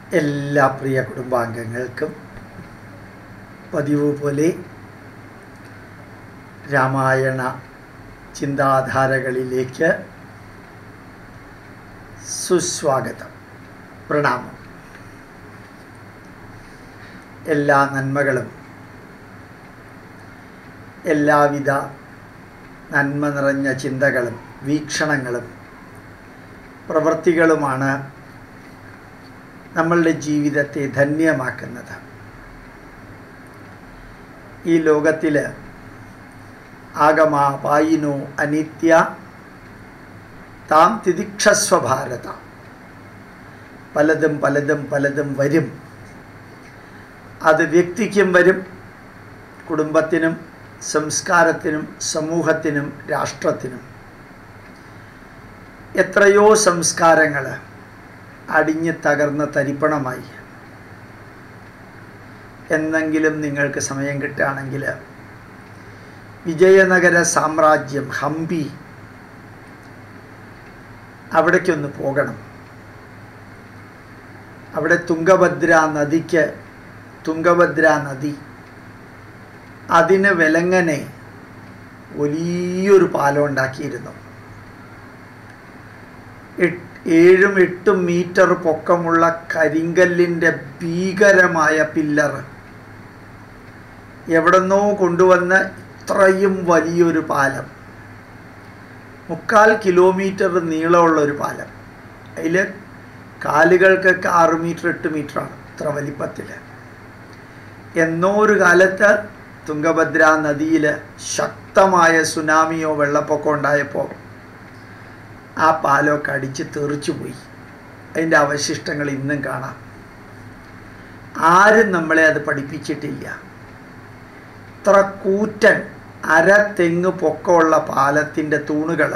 എല്ലാ പ്രിയ കുടുംബാംഗങ്ങൾക്കും പതിവ് പോലെ രാമായണ ചിന്താധാരകളിലേക്ക് സുസ്വാഗതം പ്രണാമം എല്ലാ നന്മകളും എല്ലാവിധ നന്മ നിറഞ്ഞ ചിന്തകളും വീക്ഷണങ്ങളും പ്രവൃത്തികളുമാണ് നമ്മളുടെ ജീവിതത്തെ ധന്യമാക്കുന്നത് ഈ ലോകത്തിൽ ആഗമ വായിനോ അനിത്യ താം തിദിക്ഷസ്വ ഭാരത പലതും പലതും പലതും വരും അത് വ്യക്തിക്കും വരും കുടുംബത്തിനും സംസ്കാരത്തിനും സമൂഹത്തിനും രാഷ്ട്രത്തിനും എത്രയോ സംസ്കാരങ്ങൾ അടിഞ്ഞ് തകർന്ന തരിപ്പണമായി എന്നെങ്കിലും നിങ്ങൾക്ക് സമയം കിട്ടുകയാണെങ്കിൽ വിജയനഗര സാമ്രാജ്യം ഹംപി അവിടേക്കൊന്ന് പോകണം അവിടെ തുംഗഭദ്ര നദിക്ക് തുംഗഭദ്ര നദി അതിന് വിലങ്ങനെ വലിയൊരു പാലം ഉണ്ടാക്കിയിരുന്നു ഏഴും എട്ടും മീറ്റർ പൊക്കമുള്ള കരിങ്കല്ലിൻ്റെ ഭീകരമായ പില്ലർ എവിടെന്നോ കൊണ്ടുവന്ന ഇത്രയും വലിയൊരു പാലം മുക്കാൽ കിലോമീറ്റർ നീളമുള്ള ഒരു പാലം അതിൽ കാലുകൾക്കൊക്കെ ആറ് മീറ്റർ എട്ട് മീറ്ററാണ് ഇത്ര വലിപ്പത്തിൽ എന്നോ ഒരു കാലത്ത് തുംഗഭദ്ര നദിയിൽ ശക്തമായ സുനാമിയോ വെള്ളപ്പൊക്കമോ ഉണ്ടായപ്പോൾ ആ പാലമൊക്കെ അടിച്ച് തെറിച്ചു പോയി അതിൻ്റെ അവശിഷ്ടങ്ങൾ ഇന്നും കാണാം ആരും നമ്മളെ അത് പഠിപ്പിച്ചിട്ടില്ല ഇത്ര കൂറ്റൻ അര തെങ്ങ് പൊക്കമുള്ള പാലത്തിൻ്റെ തൂണുകൾ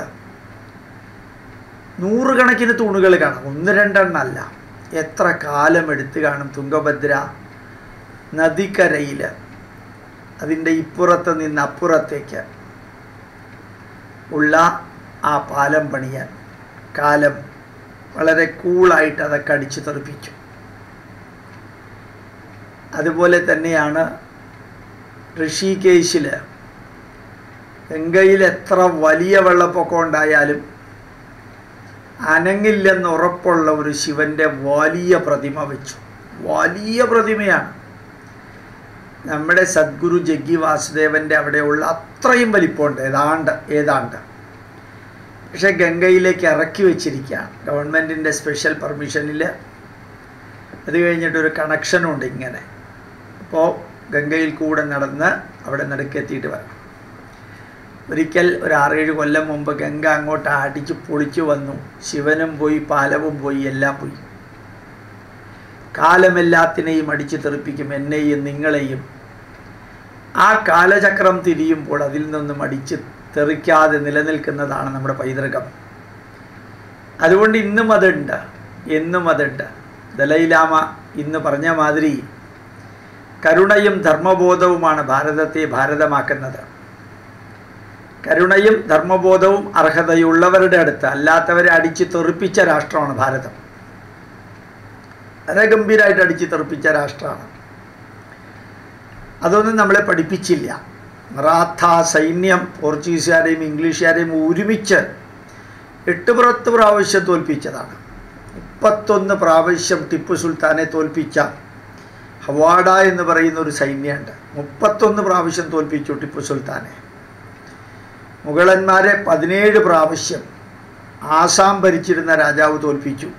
നൂറുകണക്കിന് തൂണുകൾ കാണാം ഒന്ന് രണ്ടെണ്ണല്ല എത്ര കാലം എടുത്ത് കാണും തുംഗഭദ്ര നദിക്കരയിൽ അതിൻ്റെ ഇപ്പുറത്ത് നിന്ന് അപ്പുറത്തേക്ക് ഉള്ള ആ പാലം പണിയാൻ കാലം വളരെ കൂളായിട്ട് അതൊക്കെ അടിച്ചു തെറിപ്പിച്ചു അതുപോലെ തന്നെയാണ് ഋഷികേശിൽ ഗംഗയിൽ എത്ര വലിയ വെള്ളപ്പൊക്കം ഉണ്ടായാലും അനങ്ങില്ലെന്ന് ഉറപ്പുള്ള ഒരു ശിവൻ്റെ വലിയ പ്രതിമ വെച്ചു വലിയ പ്രതിമയാണ് നമ്മുടെ സദ്ഗുരു ജഗ്ഗി വാസുദേവൻ്റെ അവിടെയുള്ള അത്രയും വലിപ്പമുണ്ട് ഏതാണ്ട് ഏതാണ്ട് പക്ഷേ ഗംഗയിലേക്ക് ഇറക്കി വെച്ചിരിക്കുകയാണ് ഗവൺമെൻറ്റിൻ്റെ സ്പെഷ്യൽ പെർമിഷനിൽ അത് കഴിഞ്ഞിട്ടൊരു കണക്ഷനുണ്ട് ഇങ്ങനെ അപ്പോൾ ഗംഗയിൽ കൂടെ നടന്ന് അവിടെ നടുക്കെത്തിയിട്ട് വരണം ഒരിക്കൽ ഒരു ആറേഴ് കൊല്ലം മുമ്പ് ഗംഗ അങ്ങോട്ട് അടിച്ച് പൊളിച്ചു വന്നു ശിവനും പോയി പാലവും പോയി എല്ലാം പോയി കാലമെല്ലാത്തിനെയും അടിച്ചു തെറിപ്പിക്കും എന്നെയും നിങ്ങളെയും ആ കാലചക്രം തിരിയുമ്പോൾ അതിൽ നിന്നും അടിച്ച് തെറിക്കാതെ നിലനിൽക്കുന്നതാണ് നമ്മുടെ പൈതൃകം അതുകൊണ്ട് ഇന്നും അതുണ്ട് എന്നും അതുണ്ട് ദലൈലാമ ഇന്ന് പറഞ്ഞ മാതിരി കരുണയും ധർമ്മബോധവുമാണ് ഭാരതത്തെ ഭാരതമാക്കുന്നത് കരുണയും ധർമ്മബോധവും അർഹതയുള്ളവരുടെ അടുത്ത് അല്ലാത്തവരെ അടിച്ച് തെറിപ്പിച്ച രാഷ്ട്രമാണ് ഭാരതം വളരെ ഗംഭീരമായിട്ട് അടിച്ച് തെറിപ്പിച്ച രാഷ്ട്രമാണ് അതൊന്നും നമ്മളെ പഠിപ്പിച്ചില്ല മറാത്ത സൈന്യം പോർച്ചുഗീസുകാരെയും ഇംഗ്ലീഷുകാരെയും ഒരുമിച്ച് എട്ട് പുറത്ത് പ്രാവശ്യം തോൽപ്പിച്ചതാണ് മുപ്പത്തൊന്ന് പ്രാവശ്യം ടിപ്പു സുൽത്താനെ തോൽപ്പിച്ച ഹവാഡ എന്ന് പറയുന്ന ഒരു സൈന്യമുണ്ട് മുപ്പത്തൊന്ന് പ്രാവശ്യം തോൽപ്പിച്ചു ടിപ്പു സുൽത്താനെ മുഗളന്മാരെ പതിനേഴ് പ്രാവശ്യം ആസാം ഭരിച്ചിരുന്ന രാജാവ് തോൽപ്പിച്ചു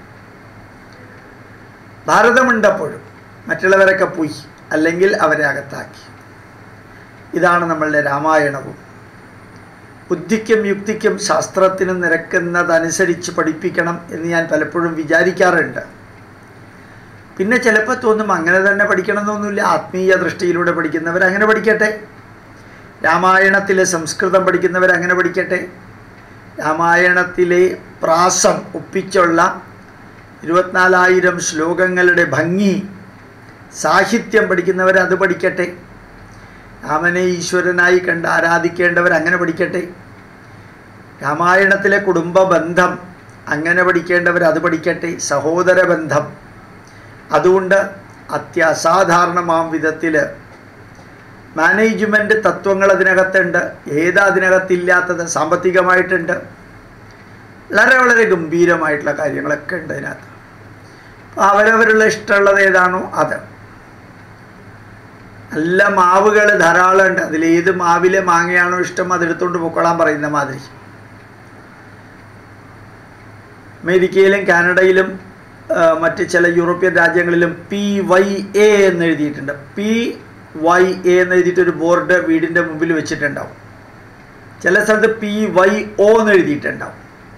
ഭാരതമുണ്ടപ്പോഴും മറ്റുള്ളവരൊക്കെ പോയി അല്ലെങ്കിൽ അവരെ അകത്താക്കി ഇതാണ് നമ്മളുടെ രാമായണവും ബുദ്ധിക്കും യുക്തിക്കും ശാസ്ത്രത്തിനും നിരക്കുന്നതനുസരിച്ച് പഠിപ്പിക്കണം എന്ന് ഞാൻ പലപ്പോഴും വിചാരിക്കാറുണ്ട് പിന്നെ ചിലപ്പോൾ തോന്നും അങ്ങനെ തന്നെ പഠിക്കണമെന്നൊന്നുമില്ല ആത്മീയ ദൃഷ്ടിയിലൂടെ പഠിക്കുന്നവർ അങ്ങനെ പഠിക്കട്ടെ രാമായണത്തിലെ സംസ്കൃതം പഠിക്കുന്നവർ അങ്ങനെ പഠിക്കട്ടെ രാമായണത്തിലെ പ്രാസം ഒപ്പിച്ചുള്ള ഇരുപത്തിനാലായിരം ശ്ലോകങ്ങളുടെ ഭംഗി സാഹിത്യം പഠിക്കുന്നവർ അത് പഠിക്കട്ടെ രാമനെ ഈശ്വരനായി കണ്ട് ആരാധിക്കേണ്ടവർ അങ്ങനെ പഠിക്കട്ടെ രാമായണത്തിലെ കുടുംബ ബന്ധം അങ്ങനെ പഠിക്കേണ്ടവർ അത് പഠിക്കട്ടെ സഹോദര ബന്ധം അതുകൊണ്ട് അത്യസാധാരണമാം വിധത്തിൽ മാനേജ്മെൻറ്റ് തത്വങ്ങൾ അതിനകത്തുണ്ട് ഏതാ അതിനകത്തില്ലാത്തത് സാമ്പത്തികമായിട്ടുണ്ട് വളരെ വളരെ ഗംഭീരമായിട്ടുള്ള കാര്യങ്ങളൊക്കെ ഉണ്ട് അതിനകത്ത് അപ്പോൾ അവരവരുള്ള ഇഷ്ടമുള്ളത് ഏതാണോ അത് നല്ല മാവുകൾ ധാരാളം ഉണ്ട് അതിലേത് മാവിലെ മാങ്ങയാണോ ഇഷ്ടം അതെടുത്തുകൊണ്ട് പൊക്കോളാൻ പറയുന്ന മാതിരി അമേരിക്കയിലും കാനഡയിലും ആ, മറ്റ് ചില യൂറോപ്യൻ രാജ്യങ്ങളിലും പി വൈ എ എന്ന് എഴുതിയിട്ടുണ്ട് പി വൈ എ എന്ന് എഴുതിയിട്ട് ഒരു ബോർഡ് വീടിൻ്റെ മുമ്പിൽ വെച്ചിട്ടുണ്ടാവും ചില സ്ഥലത്ത് പി വൈ ഒ എന്ന് എഴുതിയിട്ടുണ്ടാവും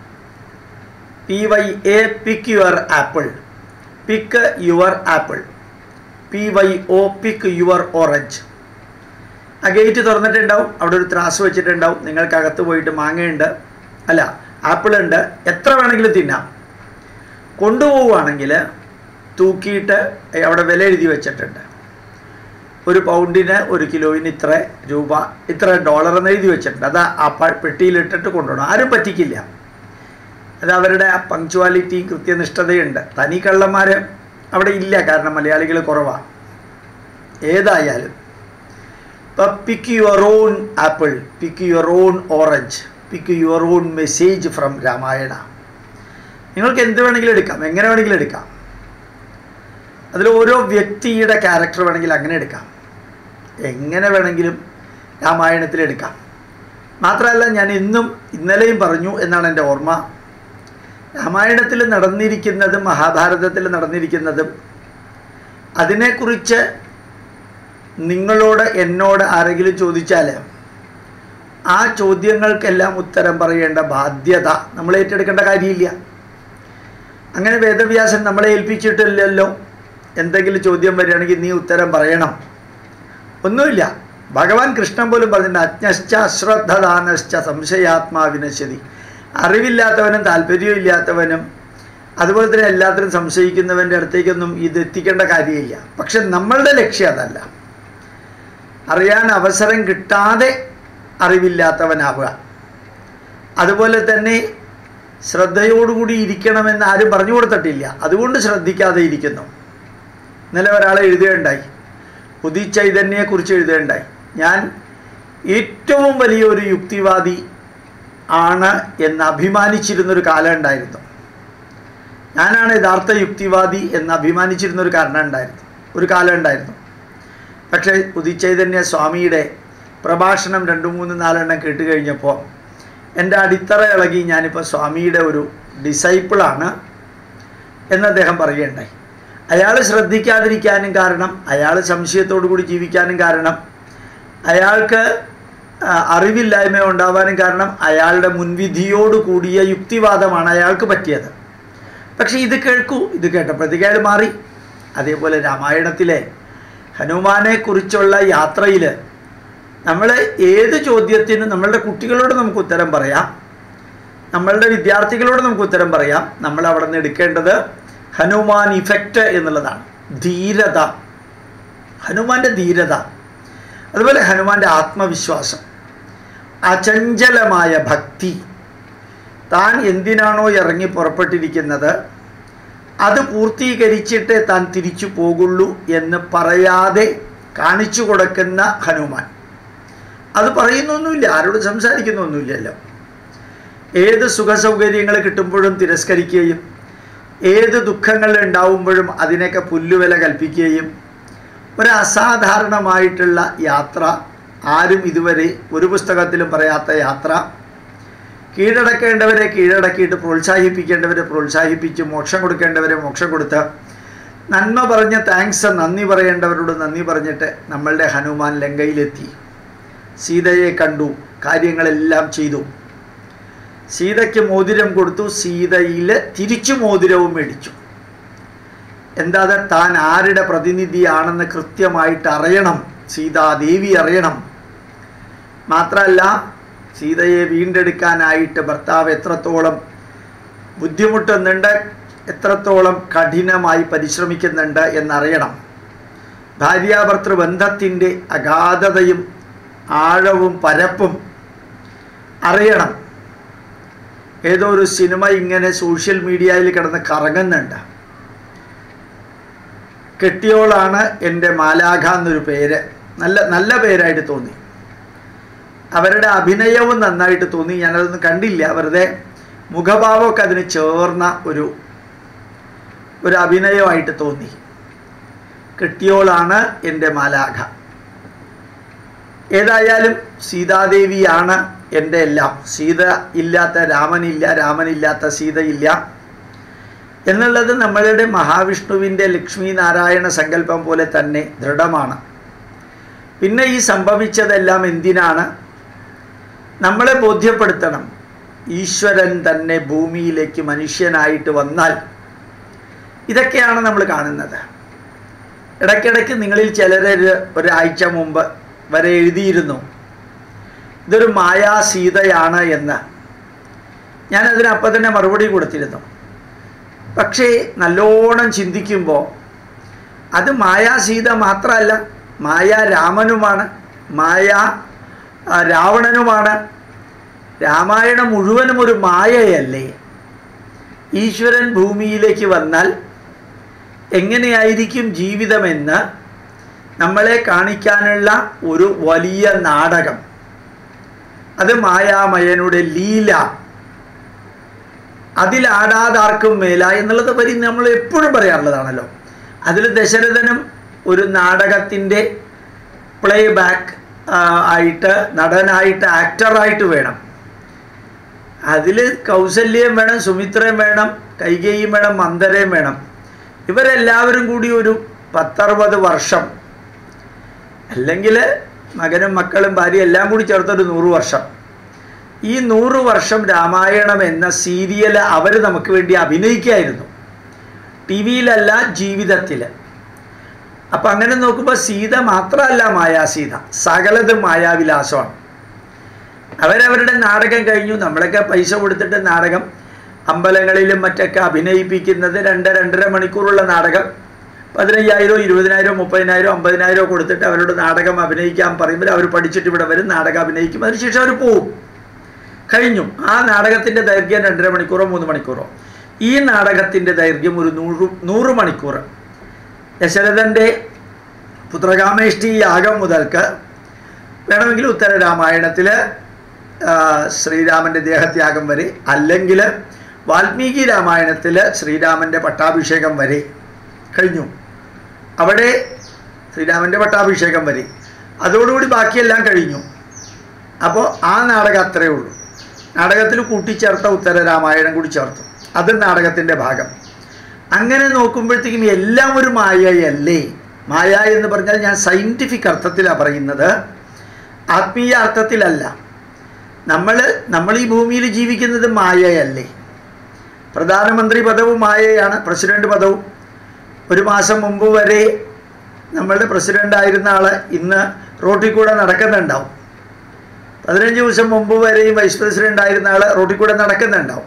P Y A pick your apple pick your apple P Y O pick your orange ആ ഗേറ്റ് തുറന്നിട്ടുണ്ടാവും അവിടെ ഒരു ത്രാസ് വെച്ചിട്ടുണ്ടാവും നിങ്ങൾക്ക് അകത്ത് പോയിട്ട് മാങ്ങയുണ്ട് അല്ല ആപ്പിൾ ഉണ്ട് എത്ര വേണമെങ്കിലും തിന്നാം കൊണ്ടുപോവുകയാണെങ്കിൽ തൂക്കിയിട്ട് അവിടെ വില എഴുതി വെച്ചിട്ടുണ്ട് ഒരു പൗണ്ടിന് ഒരു കിലോയിന് ഇത്ര രൂപ ഇത്ര ഡോളർ എന്ന് എഴുതി വെച്ചിട്ടുണ്ട് അത് ആ പ- പെട്ടിയിലിട്ടിട്ട് കൊണ്ടുപോകണം ആരും പറ്റിക്കില്ല അത് അവരുടെ പങ്ക്ച്വാലിറ്റിയും കൃത്യനിഷ്ഠതയുണ്ട് തനി കള്ളന്മാർ അവിടെ ഇല്ല കാരണം മലയാളികൾ കുറവാണ് ഏതായാലും ഇപ്പം pick your own apple pick your own orange pick your own message from Ramayana നിങ്ങൾക്ക് എന്ത് വേണമെങ്കിലും എടുക്കാം എങ്ങനെ വേണമെങ്കിലും എടുക്കാം അതിൽ ഓരോ വ്യക്തിയുടെ ക്യാരക്ടർ വേണമെങ്കിൽ അങ്ങനെ എടുക്കാം എങ്ങനെ വേണമെങ്കിലും രാമായണത്തിൽ എടുക്കാം മാത്രമല്ല ഞാൻ ഇന്നും ഇന്നലെയും പറഞ്ഞു എന്നാണ് എൻ്റെ ഓർമ്മ രാമായണത്തിൽ നടന്നിരിക്കുന്നതും മഹാഭാരതത്തിൽ നടന്നിരിക്കുന്നതും അതിനെക്കുറിച്ച് നിങ്ങളോട് എന്നോട് ആരെങ്കിലും ചോദിച്ചാൽ ആ ചോദ്യങ്ങൾക്കെല്ലാം ഉത്തരം പറയേണ്ട ബാധ്യത നമ്മൾ ഏറ്റെടുക്കേണ്ട കാര്യമില്ല അങ്ങനെ വേദവ്യാസൻ നമ്മളെ ഏൽപ്പിച്ചിട്ടില്ലല്ലോ എന്തെങ്കിലും ചോദ്യം വരികയാണെങ്കിൽ നീ ഉത്തരം പറയണം ഒന്നുമില്ല ഭഗവാൻ കൃഷ്ണൻ പോലും പറഞ്ഞിട്ടുണ്ട് അജ്ഞശ്ച അശ്രദ്ധദാനശ്ച സംശയാത്മാവിനശ്യതി അറിവില്ലാത്തവനും താല്പര്യവും ഇല്ലാത്തവനും അതുപോലെ തന്നെ എല്ലാത്തിനും സംശയിക്കുന്നവൻ്റെ അടുത്തേക്കൊന്നും ഇത് എത്തിക്കേണ്ട കാര്യമില്ല പക്ഷെ നമ്മളുടെ ലക്ഷ്യം അതല്ല അറിയാൻ അവസരം കിട്ടാതെ അറിവില്ലാത്തവനാവുക അതുപോലെ തന്നെ ശ്രദ്ധയോടുകൂടി ഇരിക്കണമെന്ന് ആരും പറഞ്ഞു കൊടുത്തിട്ടില്ല അതുകൊണ്ട് ശ്രദ്ധിക്കാതെ ഇരിക്കുന്നു ഇന്നലെ ഒരാളെ എഴുതുകയുണ്ടായി ഉദിച്ചൈതന്യയെക്കുറിച്ച് എഴുതുകയുണ്ടായി ഞാൻ ഏറ്റവും വലിയൊരു യുക്തിവാദി ആണ് എന്ന് അഭിമാനിച്ചിരുന്നൊരു കാലം ഉണ്ടായിരുന്നു ഞാനാണ് യഥാർത്ഥ യുക്തിവാദി എന്ന് അഭിമാനിച്ചിരുന്നൊരു കാരണം ഉണ്ടായിരുന്നു ഒരു കാലം ഉണ്ടായിരുന്നു പക്ഷേ ഉദിച്ചൈതന്യ സ്വാമിയുടെ പ്രഭാഷണം രണ്ട് മൂന്ന് നാലെണ്ണം കേട്ട് കഴിഞ്ഞപ്പോൾ എൻ്റെ അടിത്തറ ഇളകി ഞാനിപ്പോൾ സ്വാമിയുടെ ഒരു ഡിസൈപ്പിളാണ് എന്ന് അദ്ദേഹം പറയുകയുണ്ടായി അയാൾ ശ്രദ്ധിക്കാതിരിക്കാനും കാരണം അയാൾ സംശയത്തോടു കൂടി ജീവിക്കാനും കാരണം അയാൾക്ക് ആ, അറിവില്ലായ്മ ഉണ്ടാവാനും കാരണം അയാളുടെ മുൻവിധിയോട് കൂടിയ യുക്തിവാദമാണ് അയാൾക്ക് പറ്റിയത് പക്ഷേ ഇത് കേൾക്കൂ ഇത് കേട്ടപ്പോഴത്തേക്ക് അയാൾ മാറി അതേപോലെ രാമായണത്തിലെ ഹനുമാനെ കുറിച്ചുള്ള യാത്രയിൽ നമ്മൾ ഏത് ചോദ്യത്തിനും നമ്മളുടെ കുട്ടികളോട് നമുക്ക് ഉത്തരം പറയാം നമ്മളുടെ വിദ്യാർത്ഥികളോട് നമുക്ക് ഉത്തരം പറയാം നമ്മൾ അവിടെ നിന്ന് എടുക്കേണ്ടത് ഹനുമാൻ ഇഫക്റ്റ് എന്നുള്ളതാണ് ധീരത ഹനുമാന്റെ ധീരത അതുപോലെ ഹനുമാന്റെ ആത്മവിശ്വാസം അചഞ്ചലമായ ഭക്തി താൻ എന്തിനാണോ ഇറങ്ങി പുറപ്പെട്ടിരിക്കുന്നത് അത് പൂർത്തീകരിച്ചിട്ടേ താൻ തിരിച്ചു പോകുള്ളൂ എന്ന് പറയാതെ കാണിച്ചു കൊടുക്കുന്ന ഹനുമാൻ അത് പറയുന്നൊന്നുമില്ല ആരോട് സംസാരിക്കുന്നൊന്നുമില്ലല്ലോ ഏത് സുഖസൗകര്യങ്ങൾ കിട്ടുമ്പോഴും തിരസ്കരിക്കുകയും ഏത് ദുഃഖങ്ങൾ ഉണ്ടാവുമ്പോഴും അതിനൊക്കെ പുല്ലുവില കൽപ്പിക്കുകയും ഒരു അസാധാരണമായിട്ടുള്ള യാത്ര ആരും ഇതുവരെ ഒരു പുസ്തകത്തിലും പറയാത്ത യാത്ര കീഴടക്കേണ്ടവരെ കീഴടക്കിയിട്ട് പ്രോത്സാഹിപ്പിക്കേണ്ടവരെ പ്രോത്സാഹിപ്പിച്ച് മോക്ഷം കൊടുക്കേണ്ടവരെ മോക്ഷം കൊടുത്ത് നന്മ പറഞ്ഞ് താങ്ക്സ് നന്ദി പറയേണ്ടവരോട് നന്ദി പറഞ്ഞിട്ട് നമ്മളുടെ ഹനുമാൻ ലങ്കയിലെത്തി സീതയെ കണ്ടു കാര്യങ്ങളെല്ലാം ചെയ്തു സീതയ്ക്ക് മോതിരം കൊടുത്തു സീതയിൽ തിരിച്ചു മോതിരവും മേടിച്ചു എന്താ താൻ ആരുടെ പ്രതിനിധിയാണെന്ന് കൃത്യമായിട്ട് അറിയണം സീതാദേവി അറിയണം മാത്രമല്ല സീതയെ വീണ്ടെടുക്കാനായിട്ട് ഭർത്താവ് എത്രത്തോളം ബുദ്ധിമുട്ടുന്നുണ്ട് എത്രത്തോളം കഠിനമായി പരിശ്രമിക്കുന്നുണ്ട് എന്നറിയണം ഭാര്യാഭർത്തൃ ബന്ധത്തിൻ്റെ അഗാധതയും ആഴവും പരപ്പും അറിയണം ഏതോ ഒരു സിനിമ ഇങ്ങനെ സോഷ്യൽ മീഡിയയിൽ കിടന്ന് കറങ്ങുന്നുണ്ട് കെട്ടിയോളാണ് എൻ്റെ മാലാഖ എന്നൊരു പേര് നല്ല നല്ല പേരായിട്ട് തോന്നി അവരുടെ അഭിനയവും നന്നായിട്ട് തോന്നി ഞാനതൊന്നും കണ്ടില്ല വെറുതെ മുഖഭാവമൊക്കെ അതിന് ചേർന്ന ഒരു ഒരു അഭിനയമായിട്ട് തോന്നി കെട്ടിയോളാണ് എൻ്റെ മാലാഖ ഏതായാലും സീതാദേവിയാണ് എൻ്റെ എല്ലാം സീത ഇല്ലാത്ത രാമനില്ല രാമനില്ലാത്ത സീതയില്ല എന്നുള്ളത് നമ്മളുടെ മഹാവിഷ്ണുവിൻ്റെ ലക്ഷ്മി നാരായണ സങ്കല്പം പോലെ തന്നെ ദൃഢമാണ് പിന്നെ ഈ സംഭവിച്ചതെല്ലാം എന്തിനാണ് നമ്മളെ ബോധ്യപ്പെടുത്തണം ഈശ്വരൻ തന്നെ ഭൂമിയിലേക്ക് മനുഷ്യനായിട്ട് വന്നാൽ ഇതൊക്കെയാണ് നമ്മൾ കാണുന്നത് ഇടയ്ക്കിടയ്ക്ക് നിങ്ങളിൽ ചിലർ ഒരാഴ്ച മുമ്പ് വരെ എഴുതിയിരുന്നു ഇതൊരു മായാ സീതയാണ് എന്ന് ഞാനതിന് അപ്പം തന്നെ മറുപടി കൊടുത്തിരുന്നു പക്ഷേ നല്ലോണം ചിന്തിക്കുമ്പോൾ അത് മായാ സീത മാത്രമല്ല മായ രാമനുമാണ് മായ ആ, രാവണനുമാണ് രാമായണം മുഴുവനും ഒരു മായയല്ലേ ഈശ്വരൻ ഭൂമിയിലേക്ക് വന്നാൽ എങ്ങനെയായിരിക്കും ജീവിതമെന്ന് നമ്മളെ കാണിക്കാനുള്ള ഒരു വലിയ നാടകം അത് മായാമയനുടെ ലീല അതിലാടാതാർക്കും മേല എന്നുള്ളത് പരി നമ്മൾ എപ്പോഴും പറയാറുള്ളതാണല്ലോ അതിൽ ദശരഥനും ഒരു നാടകത്തിൻ്റെ പ്ലേ ബാക്ക് ആയിട്ട് നടനായിട്ട് ആക്ടറായിട്ട് വേണം അതിൽ കൗസല്യം വേണം സുമിത്രയും വേണം കൈകേയും വേണം മന്ദരയും വേണം ഇവരെല്ലാവരും കൂടി ഒരു പത്തറുപത് വർഷം അല്ലെങ്കിൽ മകനും മക്കളും ഭാര്യ എല്ലാം കൂടി ചേർത്തൊരു നൂറ് വർഷം ഈ നൂറ് വർഷം രാമായണം എന്ന സീരിയൽ അവർ നമുക്ക് വേണ്ടി അഭിനയിക്കായിരുന്നു ടി വിയിലല്ല ജീവിതത്തിൽ അപ്പം അങ്ങനെ നോക്കുമ്പോൾ സീത മാത്രമല്ല മായാസീത സകലതും മായാവിലാസമാണ് അവരവരുടെ നാടകം കഴിഞ്ഞു നമ്മളൊക്കെ പൈസ കൊടുത്തിട്ട് നാടകം അമ്പലങ്ങളിലും മറ്റൊക്കെ അഭിനയിപ്പിക്കുന്നത് രണ്ട് രണ്ടര മണിക്കൂറുള്ള നാടകം പതിനയ്യായിരോ ഇരുപതിനായിരോ മുപ്പതിനായിരോ അമ്പതിനായിരോ കൊടുത്തിട്ട് അവരോട് നാടകം അഭിനയിക്കാൻ പറയുമ്പോൾ അവർ പഠിച്ചിട്ട് ഇവിടെ വരും നാടകം അഭിനയിക്കും അതിനുശേഷം അവർ പോവും കഴിഞ്ഞു ആ നാടകത്തിൻ്റെ ദൈർഘ്യം രണ്ടര മണിക്കൂറോ മൂന്ന് മണിക്കൂറോ ഈ നാടകത്തിൻ്റെ ദൈർഘ്യം ഒരു നൂറ് നൂറ് മണിക്കൂർ ദശരഥൻ്റെ പുത്രകാമേഷ്ടി യാഗം മുതൽക്ക് വേണമെങ്കിൽ ഉത്തര രാമായണത്തിൽ ശ്രീരാമൻ്റെ ദേഹത്യാഗം വരെ അല്ലെങ്കിൽ വാൽമീകി രാമായണത്തിൽ ശ്രീരാമൻ്റെ പട്ടാഭിഷേകം വരെ കഴിഞ്ഞു അവിടെ ശ്രീരാമൻ്റെ പട്ടാഭിഷേകം വരെ അതോടുകൂടി ബാക്കിയെല്ലാം കഴിഞ്ഞു അപ്പോൾ ആ നാടകം അത്രയേ ഉള്ളൂ നാടകത്തിൽ കൂട്ടിച്ചേർത്ത ഉത്തര രാമായണം കൂടി ചേർത്തു അത് നാടകത്തിൻ്റെ ഭാഗം അങ്ങനെ നോക്കുമ്പോഴത്തേക്കും എല്ലാം ഒരു മായയല്ലേ മായ എന്ന് പറഞ്ഞാൽ ഞാൻ സയൻറ്റിഫിക് അർത്ഥത്തിലാണ് പറയുന്നത് ആത്മീയ അർത്ഥത്തിലല്ല നമ്മൾ നമ്മൾ ഈ ഭൂമിയിൽ ജീവിക്കുന്നത് മായയല്ലേ പ്രധാനമന്ത്രി പദവും മായയാണ് പ്രസിഡന്റ് പദവും ഒരു മാസം മുമ്പ് വരെ നമ്മളുടെ പ്രസിഡന്റ് ആയിരുന്ന ആള് ഇന്ന് റോട്ടിൽ കൂടെ നടക്കുന്നുണ്ടാവും പതിനഞ്ച് ദിവസം മുമ്പ് വരെയും വൈസ് പ്രസിഡന്റ് ആയിരുന്ന ആള് റോട്ടിൽ കൂടെ നടക്കുന്നുണ്ടാവും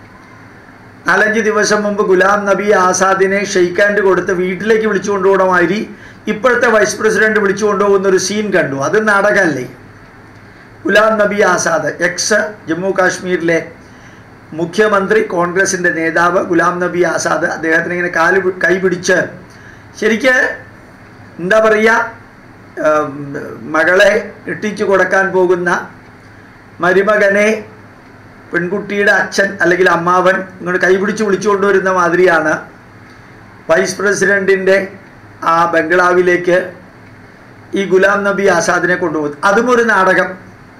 നാലഞ്ച് ദിവസം മുമ്പ് ഗുലാം നബി ആസാദിനെ ഷെയ്ക്ക് ഹാൻഡ് കൊടുത്ത് വീട്ടിലേക്ക് വിളിച്ചു കൊണ്ടുപോകണ മാതിരി ഇപ്പോഴത്തെ വൈസ് പ്രസിഡന്റ് വിളിച്ചു കൊണ്ടുപോകുന്ന ഒരു സീൻ കണ്ടു അത് നാടകമല്ലേ ഗുലാം നബി ആസാദ് എക്സ് ജമ്മു കാശ്മീരിലെ മുഖ്യമന്ത്രി കോൺഗ്രസിൻ്റെ നേതാവ് ഗുലാം നബി ആസാദ് അദ്ദേഹത്തിന് ഇങ്ങനെ കാല് പി- കൈ പിടിച്ച് ശരിക്ക് എന്താ പറയുക ഉം, മകളെ ഇട്ടിച്ചു കൊടുക്കാൻ പോകുന്ന മരുമകനെ പെൺകുട്ടിയുടെ അച്ഛൻ അല്ലെങ്കിൽ അമ്മാവൻ ഇങ്ങോട്ട് കൈപിടിച്ച് വിളിച്ചുകൊണ്ടുവരുന്ന മാതിരിയാണ് വൈസ് പ്രസിഡൻറ്റിൻ്റെ ആ ബംഗ്ലാവിലേക്ക് ഈ ഗുലാം നബി ആസാദിനെ കൊണ്ടുപോകുന്നത് അതും ഒരു നാടകം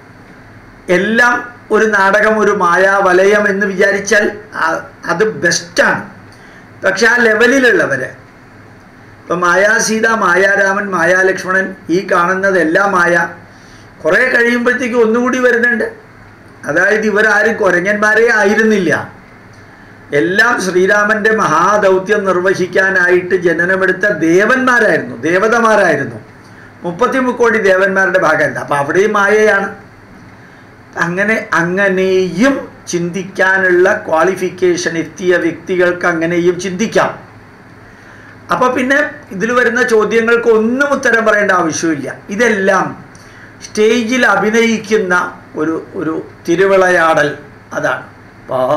എല്ലാം ഒരു നാടകം ഒരു മായാവലയം എന്ന് വിചാരിച്ചാൽ ആ- അത് ബെസ്റ്റാണ് പക്ഷെ ആ ലെവലിലുള്ളവർ ഇപ്പം മായാ സീത മായാരാമൻ മായാലക്ഷ്മണൻ ഈ കാണുന്നതെല്ലാം മായ കുറേ കഴിയുമ്പോഴത്തേക്കും ഒന്നുകൂടി വരുന്നുണ്ട് അതായത് ഇവരാരും കുരങ്ങന്മാരെ ആയിരുന്നില്ല എല്ലാം ശ്രീരാമൻ്റെ മഹാദൗത്യം നിർവഹിക്കാനായിട്ട് ജനനമെടുത്ത ദേവന്മാരായിരുന്നു ദേവതമാരായിരുന്നു മുപ്പത്തി മുക്കോടി ദേവന്മാരുടെ ഭാഗമല്ല അപ്പം അവിടെയും മായയാണ് അങ്ങനെ അങ്ങനെയും ചിന്തിക്കാനുള്ള ക്വാളിഫിക്കേഷൻ എത്തിയ വ്യക്തികൾക്ക് അങ്ങനെയും ചിന്തിക്കാം അപ്പൊ പിന്നെ ഇതിൽ വരുന്ന ചോദ്യങ്ങൾക്ക് ഒന്നും ഉത്തരം പറയേണ്ട ആവശ്യമില്ല ഇതെല്ലാം സ്റ്റേജിൽ അഭിനയിക്കുന്ന ഒരു ഒരു തിരുവിളയാടൽ അതാണ്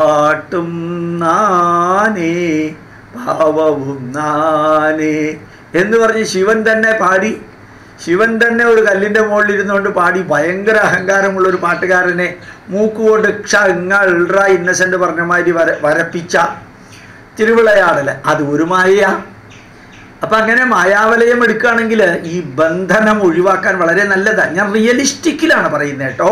പാട്ടും നാനേ ഭാവവും നാനേ എന്ന് പറഞ്ഞ് ശിവൻ തന്നെ പാടി ശിവൻ തന്നെ ഒരു കല്ലിൻ്റെ മുകളിൽ ഇരുന്നുകൊണ്ട് പാടി ഭയങ്കര അഹങ്കാരമുള്ള ഒരു പാട്ടുകാരനെ മൂക്കുകൊണ്ട് ക്ഷ ഇങ്ങ ഇൾറ ഇന്നസെൻ്റ് പറഞ്ഞ മാതിരി വര വരപ്പിച്ച തിരുവിളയാടൽ അത് ഒരു മായ അപ്പം അങ്ങനെ മായാവലയം എടുക്കുകയാണെങ്കിൽ ഈ ബന്ധനം ഒഴിവാക്കാൻ വളരെ നല്ലതാണ് ഞാൻ റിയലിസ്റ്റിക്കിലാണ് പറയുന്നത് കേട്ടോ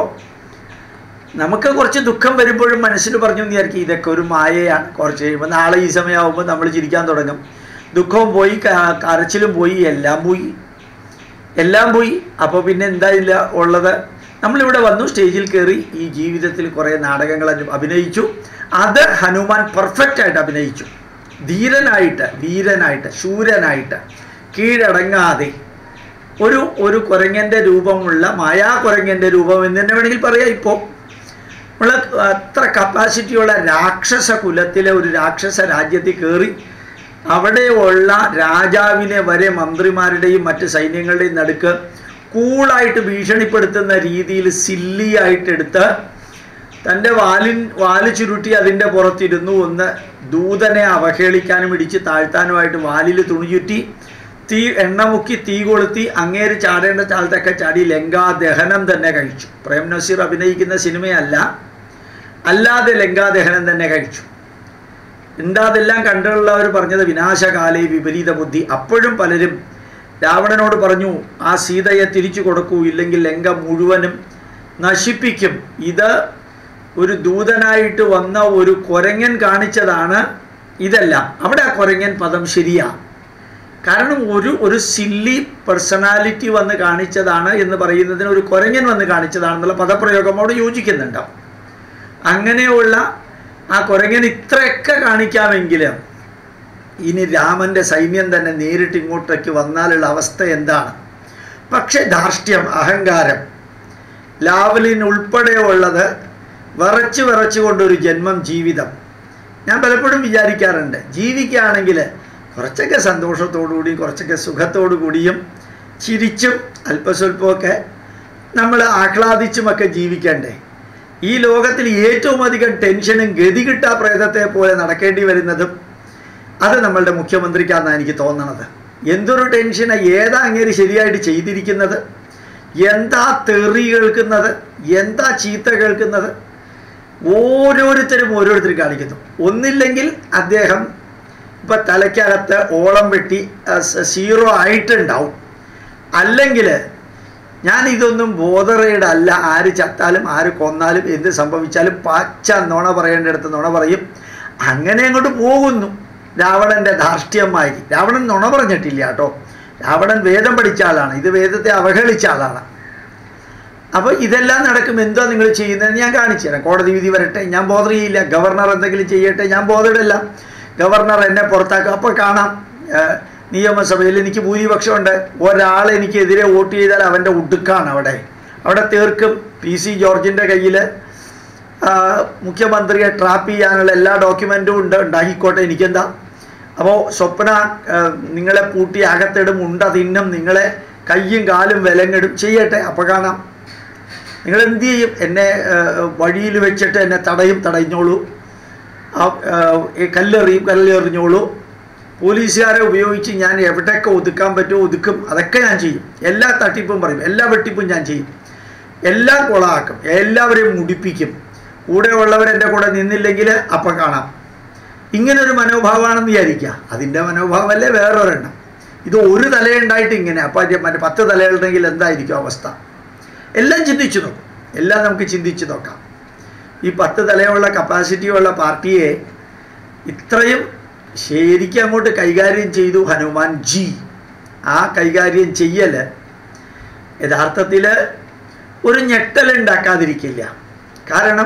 നമുക്ക് കുറച്ച് ദുഃഖം വരുമ്പോഴും മനസ്സിൽ പറഞ്ഞു വിചാരിക്കും ഇതൊക്കെ ഒരു മായയാണ് കുറച്ച് കഴിയുമ്പോൾ നാളെ ഈ സമയമാകുമ്പോൾ നമ്മൾ ചിരിക്കാൻ തുടങ്ങും ദുഃഖവും പോയി ക- കരച്ചിലും പോയി എല്ലാം പോയി എല്ലാം പോയി അപ്പോൾ പിന്നെ എന്താ ഇല്ല ഉള്ളത് നമ്മളിവിടെ വന്നു സ്റ്റേജിൽ കയറി ഈ ജീവിതത്തിൽ കുറേ നാടകങ്ങൾ അനു- അഭിനയിച്ചു അത് ഹനുമാൻ പെർഫെക്റ്റ് ആയിട്ട് അഭിനയിച്ചു ധീരനായിട്ട് വീരനായിട്ട് ശൂരനായിട്ട് കീഴടങ്ങാതെ ഒരു ഒരു കുരങ്ങൻ്റെ രൂപമുള്ള മായാ കുരങ്ങൻ്റെ രൂപം എന്ന് തന്നെ വേണമെങ്കിൽ പറയാം ഇപ്പോൾ ഉള്ള അത്ര കപ്പാസിറ്റിയുള്ള രാക്ഷസ കുലത്തിലെ ഒരു രാക്ഷസ രാജ്യത്തിൽ കയറി അവിടെയുള്ള രാജാവിനെ വരെ മന്ത്രിമാരുടെയും മറ്റ് സൈന്യങ്ങളുടെയും നടുക്ക് കൂളായിട്ട് ഭീഷണിപ്പെടുത്തുന്ന രീതിയിൽ സില്ലിയായിട്ടെടുത്ത് തൻ്റെ വാലിൻ വാല് ചുരുട്ടി അതിൻ്റെ പുറത്തിരുന്നു ഒന്ന് ദൂതനെ അവഹേളിക്കാനും ഇടിച്ച് താഴ്ത്താനുമായിട്ട് വാലിൽ തുണി ചുറ്റി തീ എണ്ണ മുക്കി തീ കൊളുത്തി അങ്ങേര് ചാടേണ്ട സ്ഥലത്തൊക്കെ ചാടി ലങ്കാ ദഹനം തന്നെ കഴിച്ചു പ്രേം നസീർ അഭിനയിക്കുന്ന സിനിമയല്ല അല്ലാതെ ലങ്കാദഹനം തന്നെ കഴിച്ചു എന്താ അതെല്ലാം കണ്ടുള്ളവർ പറഞ്ഞത് വിനാശകാലേ വിപരീത ബുദ്ധി അപ്പോഴും പലരും രാവണനോട് പറഞ്ഞു ആ സീതയെ തിരിച്ചു കൊടുക്കൂ ഇല്ലെങ്കിൽ ലങ്ക മുഴുവനും നശിപ്പിക്കും ഇത് ഒരു ദൂതനായിട്ട് വന്ന ഒരു കൊരങ്ങൻ കാണിച്ചതാണ് ഇതെല്ലാം അവിടെ ആ കൊരങ്ങൻ പദം ശരിയാ കാരണം ഒരു ഒരു സില്ലി പേഴ്സണാലിറ്റി വന്ന് കാണിച്ചതാണ് എന്ന് പറയുന്നതിന് ഒരു കൊരങ്ങൻ വന്ന് കാണിച്ചതാണെന്നുള്ള പദപ്രയോഗം അവിടെ യോജിക്കുന്നുണ്ട് അങ്ങനെയുള്ള ആ കുരങ്ങൻ ഇത്രയൊക്കെ കാണിക്കാമെങ്കിൽ ഇനി രാമൻ്റെ സൈന്യം തന്നെ നേരിട്ട് ഇങ്ങോട്ടേക്ക് വന്നാലുള്ള അവസ്ഥ എന്താണ് പക്ഷേ ധാർഷ്ട്യം അഹങ്കാരം ലാവലിൻ ഉൾപ്പെടെയുള്ളത് വിറച്ച് വിറച്ചുകൊണ്ടൊരു ജന്മം ജീവിതം ഞാൻ പലപ്പോഴും വിചാരിക്കാറുണ്ട് ജീവിക്കുകയാണെങ്കിൽ കുറച്ചൊക്കെ സന്തോഷത്തോടു കൂടിയും കുറച്ചൊക്കെ സുഖത്തോടു കൂടിയും ചിരിച്ചും അല്പസ്വല്പമൊക്കെ നമ്മൾ ആഹ്ലാദിച്ചുമൊക്കെ ജീവിക്കണ്ടേ ഈ ലോകത്തിൽ ഏറ്റവും അധികം ടെൻഷനും ഗതികിട്ടാ പ്രേതത്തെ പോലെ നടക്കേണ്ടി വരുന്നതും അത് നമ്മളുടെ മുഖ്യമന്ത്രിക്കാണെന്നാണ് എനിക്ക് തോന്നണത് എന്തൊരു ടെൻഷനാ ഏതാ അങ്ങേര് ശരിയായിട്ട് ചെയ്തിരിക്കുന്നത് എന്താ തെറി കേൾക്കുന്നത് എന്താ ചീത്ത കേൾക്കുന്നത് ഓരോരുത്തരും ഓരോരുത്തരും കാണിക്കുന്നു ഒന്നില്ലെങ്കിൽ അദ്ദേഹം ഇപ്പം തലയ്ക്കകത്ത് ഓളം വെട്ടി സീറോ ആയിട്ടുണ്ടാവും അല്ലെങ്കിൽ ഞാൻ ഇതൊന്നും ബോധറയുടെ അല്ല ആര് ചത്താലും ആര് കൊന്നാലും എന്ത് സംഭവിച്ചാലും പച്ച നുണ പറയേണ്ടടുത്ത് നുണ പറയും അങ്ങനെ അങ്ങോട്ട് പോകുന്നു രാവണൻ്റെ ധാർഷ്ട്യമായി രാവണൻ നുണ പറഞ്ഞിട്ടില്ല കേട്ടോ രാവണൻ വേദം പഠിച്ച ആളാണ് ഇത് വേദത്തെ അവഹേളിച്ച ആളാണ് അപ്പോൾ ഇതെല്ലാം നടക്കും എന്തോ നിങ്ങൾ ചെയ്യുന്നതെന്ന് ഞാൻ കാണിച്ചു തരാം കോടതി വിധി വരട്ടെ ഞാൻ ബോധർ ചെയ്യില്ല ഗവർണർ എന്തെങ്കിലും ചെയ്യട്ടെ ഞാൻ ബോധറില്ല ഗവർണർ എന്നെ പുറത്താക്കും അപ്പോൾ കാണാം ഏഹ്, നിയമസഭയിൽ എനിക്ക് ഭൂരിപക്ഷമുണ്ട് ഒരാൾ എനിക്കെതിരെ വോട്ട് ചെയ്താൽ അവൻ്റെ ഉടുക്കാണ് അവിടെ അവിടെ തീർക്കും പി സി ജോർജിൻ്റെ കയ്യിൽ മുഖ്യമന്ത്രിയെ ട്രാപ്പ് ചെയ്യാനുള്ള എല്ലാ ഡോക്യുമെൻറ്റും ഉണ്ട് ഉണ്ടാക്കിക്കോട്ടെ എനിക്കെന്താ അപ്പോൾ സ്വപ്ന ആ, നിങ്ങളെ പൂട്ടി അകത്തിടും ഉണ്ട തിന്നും നിങ്ങളെ കയ്യും കാലും വിലങ്ങിടും ചെയ്യട്ടെ അപ്പോൾ കാണാം നിങ്ങൾ എന്ത് ചെയ്യും എന്നെ വഴിയിൽ വെച്ചിട്ട് എന്നെ തടയും തടഞ്ഞോളൂ ആ, ആ, ഈ കല്ലെറിയും കല്ലെറിഞ്ഞോളൂ പോലീസുകാരെ ഉപയോഗിച്ച് ഞാൻ എവിടെയൊക്കെ ഒതുക്കാൻ പറ്റുമോ ഒതുക്കും അതൊക്കെ ഞാൻ ചെയ്യും എല്ലാ തട്ടിപ്പും പറയും എല്ലാ വെട്ടിപ്പും ഞാൻ ചെയ്യും എല്ലാം കൊളാക്കും എല്ലാവരെയും മുടിപ്പിക്കും കൂടെ ഉള്ളവർ എൻ്റെ കൂടെ നിന്നില്ലെങ്കിൽ അപ്പം കാണാം ഇങ്ങനൊരു മനോഭാവമാണെന്ന് വിചാരിക്കുക അതിൻ്റെ മനോഭാവമല്ലേ വേറൊരെണ്ണം ഇത് ഒരു തലയുണ്ടായിട്ട് ഇങ്ങനെ അപ്പം അതിൻ്റെ മറ്റേ പത്ത് തലയുണ്ടെങ്കിൽ എന്തായിരിക്കും അവസ്ഥ എല്ലാം ചിന്തിച്ചു നോക്കും എല്ലാം നമുക്ക് ചിന്തിച്ച് നോക്കാം ഈ പത്ത് തലയുള്ള കപ്പാസിറ്റിയുള്ള പാർട്ടിയെ ഇത്രയും ശരിക്കും അങ്ങോട്ട് കൈകാര്യം ചെയ്തു ഹനുമാൻ ജി ആ കൈകാര്യം ചെയ്യൽ യഥാർത്ഥത്തിൽ ഒരു ഞെട്ടലുണ്ടാക്കാതിരിക്കില്ല കാരണം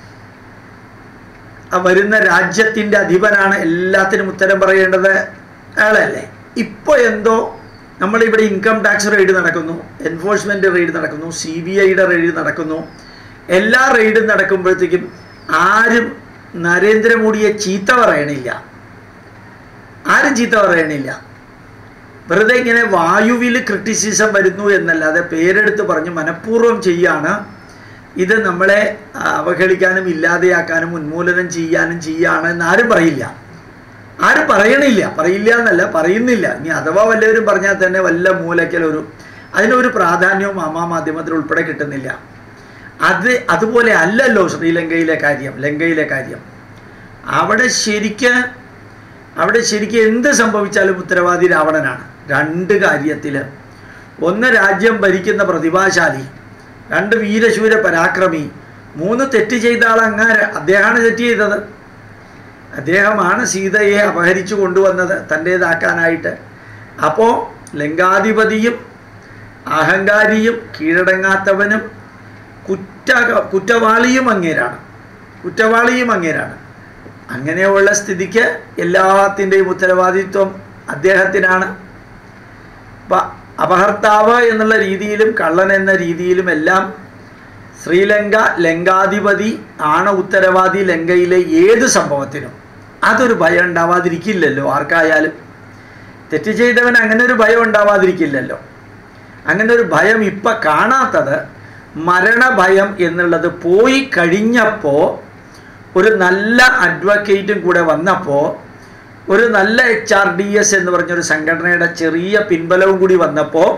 ആ വരുന്ന രാജ്യത്തിൻ്റെ അധിപനാണ് എല്ലാത്തിനും ഉത്തരം പറയേണ്ടത് അയാളല്ലേ ഇപ്പോൾ എന്തോ നമ്മളിവിടെ ഇൻകം ടാക്സ് റെയ്ഡ് നടക്കുന്നു എൻഫോഴ്സ്മെൻറ്റ് റെയ്ഡ് നടക്കുന്നു സി ബി ഐയുടെ റെയ്ഡ് നടക്കുന്നു എല്ലാ റെയ്ഡും നടക്കുമ്പോഴത്തേക്കും ആരും നരേന്ദ്രമോദിയെ ചീത്ത പറയണില്ല ആരും ചീത്ത പറയണില്ല വെറുതെ ഇങ്ങനെ വായുവിൽ ക്രിറ്റിസിസം വരുന്നു എന്നല്ലാതെ പേരെടുത്ത് പറഞ്ഞ് മനഃപൂർവ്വം ചെയ്യാണ് ഇത് നമ്മളെ ആ, അവഹേളിക്കാനും ഇല്ലാതെയാക്കാനും ഉന്മൂലനം ചെയ്യാനും ചെയ്യാണ് എന്ന് ആരും പറയില്ല ആരും പറയണില്ല പറയില്ല എന്നല്ല പറയുന്നില്ല ഇനി അഥവാ വല്ലവരും പറഞ്ഞാൽ തന്നെ വല്ല മൂലയ്ക്കൽ ഒരു അതിനൊരു പ്രാധാന്യവും മാമാ മാധ്യമത്തിൽ ഉൾപ്പെടെ കിട്ടുന്നില്ല അത് അതുപോലെ അല്ലല്ലോ ശ്രീലങ്കയിലെ കാര്യം ലങ്കയിലെ കാര്യം അവിടെ ശരിക്ക് അവിടെ ശരിക്കും എന്ത് സംഭവിച്ചാലും ഉത്തരവാദി രാവണനാണ് രണ്ട് കാര്യത്തിൽ ഒന്ന് രാജ്യം ഭരിക്കുന്ന പ്രതിഭാശാലി രണ്ട് വീരശൂര പരാക്രമി മൂന്ന് തെറ്റ് ചെയ്ത ആൾ അങ്ങാര് അദ്ദേഹമാണ് തെറ്റ് ചെയ്തത് അദ്ദേഹമാണ് സീതയെ അപഹരിച്ചു കൊണ്ടുവന്നത് തൻ്റേതാക്കാനായിട്ട് അപ്പോൾ ലങ്കാധിപതിയും അഹങ്കാരിയും കീഴടങ്ങാത്തവനും കുറ്റ കുറ്റവാളിയും അങ്ങേരാണ് കുറ്റവാളിയും അങ്ങേരാണ് അങ്ങനെയുള്ള സ്ഥിതിക്ക് എല്ലാത്തിൻ്റെയും ഉത്തരവാദിത്വം അദ്ദേഹത്തിനാണ് അപ്പം അപഹർത്താവ് എന്നുള്ള രീതിയിലും കള്ളൻ എന്ന രീതിയിലും എല്ലാം ശ്രീലങ്ക ലങ്കാധിപതി ആണ് ഉത്തരവാദി ലങ്കയിലെ ഏത് സംഭവത്തിനും അതൊരു ഭയം ഉണ്ടാവാതിരിക്കില്ലല്ലോ ആർക്കായാലും തെറ്റ് ചെയ്തവൻ അങ്ങനെ ഒരു ഭയം ഉണ്ടാവാതിരിക്കില്ലല്ലോ അങ്ങനെ ഒരു ഭയം ഇപ്പം കാണാത്തത് മരണഭയം എന്നുള്ളത് പോയി കഴിഞ്ഞപ്പോൾ ഒരു നല്ല അഡ്വക്കേറ്റും കൂടെ വന്നപ്പോൾ ഒരു നല്ല എച്ച് ആർ ഡി എസ് എന്ന് പറഞ്ഞൊരു സംഘടനയുടെ ചെറിയ പിൻബലവും കൂടി വന്നപ്പോൾ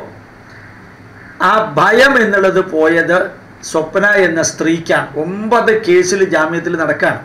ആ ഭയം എന്നുള്ളത് പോയത് സ്വപ്ന എന്ന സ്ത്രീക്കാണ് ഒമ്പത് കേസിൽ ജാമ്യത്തിൽ നടക്കുകയാണ്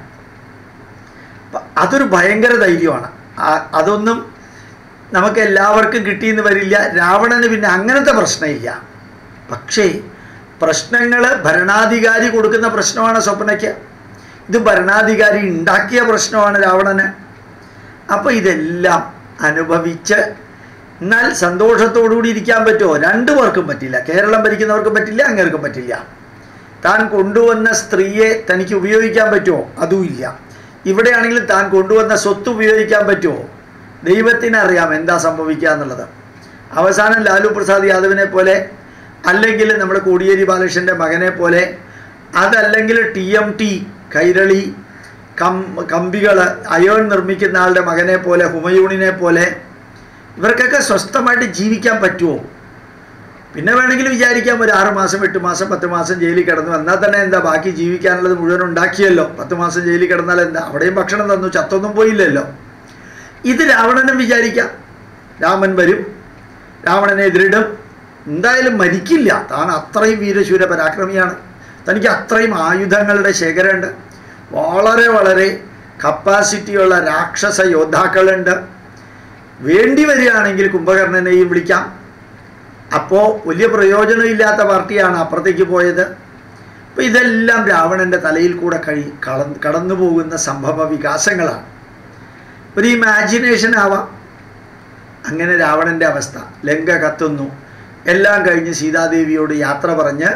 അപ്പൊ അതൊരു ഭയങ്കര ധൈര്യമാണ് ആ- അതൊന്നും നമുക്ക് എല്ലാവർക്കും കിട്ടിയെന്ന് വരില്ല രാവണന് പിന്നെ അങ്ങനത്തെ പ്രശ്നമില്ല പക്ഷേ പ്രശ്നങ്ങൾ ഭരണാധികാരി കൊടുക്കുന്ന പ്രശ്നമാണ് സ്വപ്നയ്ക്ക് ഇത് ഭരണാധികാരി ഉണ്ടാക്കിയ പ്രശ്നമാണ് രാവണന് അപ്പോൾ ഇതെല്ലാം അനുഭവിച്ച് എന്നാൽ സന്തോഷത്തോടുകൂടി ഇരിക്കാൻ പറ്റുമോ രണ്ടു പേർക്കും പറ്റില്ല കേരളം ഭരിക്കുന്നവർക്കും പറ്റില്ല അങ്ങേർക്കും പറ്റില്ല താൻ കൊണ്ടുവന്ന സ്ത്രീയെ തനിക്ക് ഉപയോഗിക്കാൻ പറ്റുമോ അതുമില്ല ഇവിടെയാണെങ്കിലും താൻ കൊണ്ടുവന്ന സ്വത്ത് ഉപയോഗിക്കാൻ പറ്റുമോ ദൈവത്തിനറിയാം എന്താ സംഭവിക്കുക എന്നുള്ളത് അവസാനം ലാലു പ്രസാദ് യാദവിനെ പോലെ അല്ലെങ്കിൽ നമ്മുടെ കോടിയേരി ബാലകൃഷ്ണൻ്റെ മകനെ പോലെ അതല്ലെങ്കിൽ ടി എം ടി കൈരളി കം കമ്പികൾ അയേൺ നിർമ്മിക്കുന്ന ആളുടെ മകനെ പോലെ ഹുമയൂണിനെ പോലെ ഇവർക്കൊക്കെ സ്വസ്ഥമായിട്ട് ജീവിക്കാൻ പറ്റുമോ പിന്നെ വേണമെങ്കിൽ വിചാരിക്കാം ഒരു ആറ് മാസം എട്ട് മാസം പത്ത് മാസം ജയിലിൽ കിടന്നു എന്നാൽ തന്നെ എന്താ ബാക്കി ജീവിക്കാനുള്ളത് മുഴുവൻ ഉണ്ടാക്കിയല്ലോ പത്ത് മാസം ജയിലിൽ കിടന്നാൽ എന്താ അവിടെയും ഭക്ഷണം തന്നു ചത്തൊന്നും പോയില്ലല്ലോ ഇത് രാവണനും വിചാരിക്കാം രാമൻ വരും രാവണനെ എതിരിടും എന്തായാലും മരിക്കില്ല താൻ അത്രയും വീരശൂര പരാക്രമിയാണ് തനിക്ക് അത്രയും ആയുധങ്ങളുടെ ശേഖരമുണ്ട് വളരെ വളരെ കപ്പാസിറ്റിയുള്ള രാക്ഷസ യോദ്ധാക്കളുണ്ട് വേണ്ടി വരികയാണെങ്കിൽ കുംഭകർണനെയും വിളിക്കാം അപ്പോൾ വലിയ പ്രയോജനമില്ലാത്ത പാർട്ടിയാണ് അപ്പുറത്തേക്ക് പോയത് അപ്പോൾ ഇതെല്ലാം രാവണൻ്റെ തലയിൽ കൂടെ കഴി കള കടന്നു പോകുന്ന സംഭവ വികാസങ്ങളാണ് ഒരു ഇമാജിനേഷൻ ആവാം അങ്ങനെ രാവണൻ്റെ അവസ്ഥ ലങ്ക കത്തുന്നു എല്ലാം കഴിഞ്ഞ് സീതാദേവിയോട് യാത്ര പറഞ്ഞ്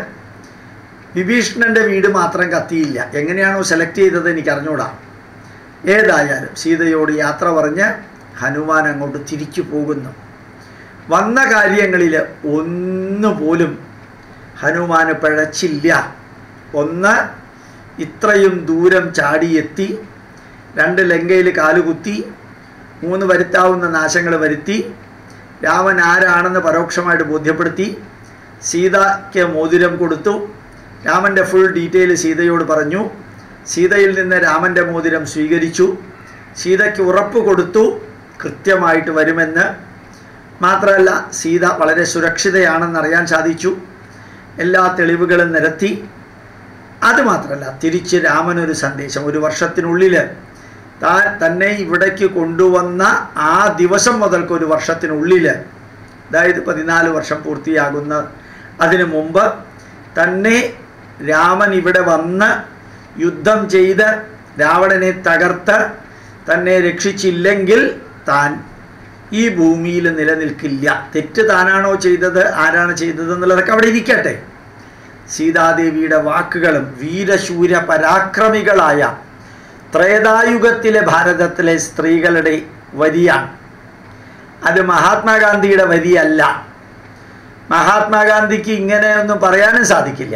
വിഭീഷണൻ്റെ വീട് മാത്രം കത്തിയില്ല എങ്ങനെയാണോ സെലക്ട് ചെയ്തത് എനിക്ക് അറിഞ്ഞൂടാ ഏതായാലും സീതയോട് യാത്ര പറഞ്ഞ് ഹനുമാൻ അങ്ങോട്ട് തിരിച്ചു പോകുന്നു വന്ന കാര്യങ്ങളിൽ ഒന്നുപോലും ഹനുമാന് പിഴച്ചില്ല ഒന്ന് ഇത്രയും ദൂരം ചാടിയെത്തി രണ്ട് ലങ്കയിൽ കാലുകുത്തി മൂന്ന് വരുത്താവുന്ന നാശങ്ങൾ വരുത്തി രാമൻ ആരാണെന്ന് പരോക്ഷമായിട്ട് ബോധ്യപ്പെടുത്തി സീതയ്ക്ക് മോതിരം കൊടുത്തു രാമൻ്റെ ഫുൾ ഡീറ്റെയിൽ സീതയോട് പറഞ്ഞു സീതയിൽ നിന്ന് രാമൻ്റെ മോതിരം സ്വീകരിച്ചു സീതയ്ക്ക് ഉറപ്പ് കൊടുത്തു കൃത്യമായിട്ട് വരുമെന്ന് മാത്രമല്ല സീത വളരെ സുരക്ഷിതയാണെന്ന് അറിയാൻ സാധിച്ചു എല്ലാ തെളിവുകളും നിരത്തി അതുമാത്രമല്ല തിരിച്ച് രാമനൊരു സന്ദേശം ഒരു വർഷത്തിനുള്ളിൽ താൻ തന്നെ ഇവിടേക്ക് കൊണ്ടുവന്ന ആ ദിവസം മുതൽക്ക് ഒരു വർഷത്തിനുള്ളിൽ അതായത് പതിനാല് വർഷം പൂർത്തിയാകുന്ന അതിനു മുമ്പ് തന്നെ രാമൻ ഇവിടെ വന്ന് യുദ്ധം ചെയ്ത് രാവണനെ തകർത്ത് തന്നെ രക്ഷിച്ചില്ലെങ്കിൽ താൻ ഈ ഭൂമിയിൽ നിലനിൽക്കില്ല തെറ്റ് താനാണോ ചെയ്തത് ആരാണ് ചെയ്തത് എന്നുള്ളതൊക്കെ അവിടെ ഇരിക്കട്ടെ സീതാദേവിയുടെ വാക്കുകളും വീരശൂര പരാക്രമികളായ ത്രേതായുഗത്തിലെ ഭാരതത്തിലെ സ്ത്രീകളുടെ വരിയാണ് അത് മഹാത്മാഗാന്ധിയുടെ വരിയല്ല മഹാത്മാഗാന്ധിക്ക് ഇങ്ങനെയൊന്നും പറയാനും സാധിക്കില്ല